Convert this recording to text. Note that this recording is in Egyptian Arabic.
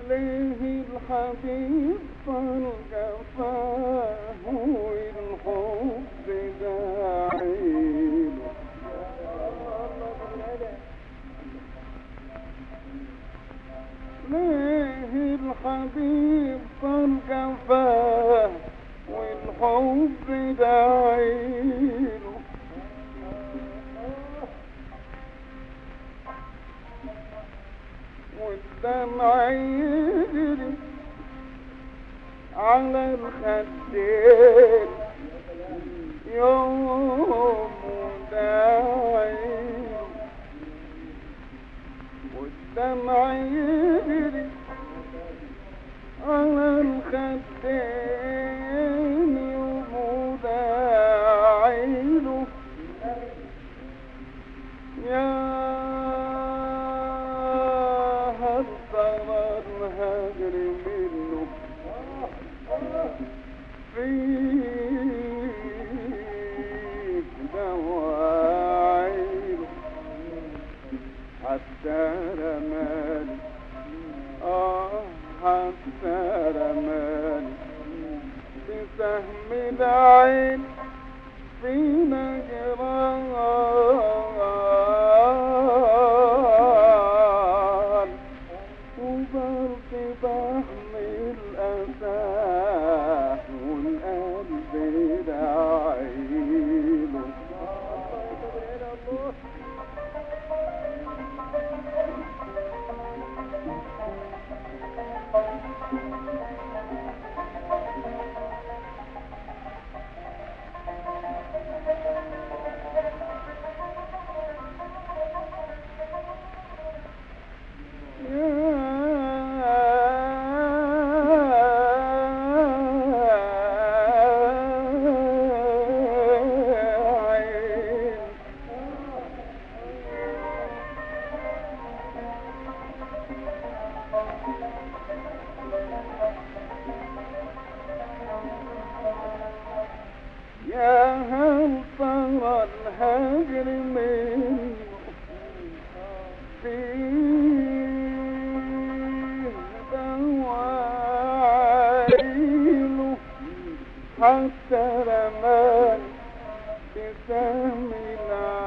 ليه الحبيب طال جفاه والحب داعيله ليه الحبيب طال جفاه والحب داعيله والدمع يجري على الخدين يوم داعي والدمع يجري على الخدين يوم داعيله يا هل ترى الهجر منه فيه دواعيل حتى رماني آه حتى رماني بسهم العين في نجران وبرض بحمل أساه والقلب دعيله يا هل ترى الهجر منه فيه دواعيله حتى رمان بسهم العين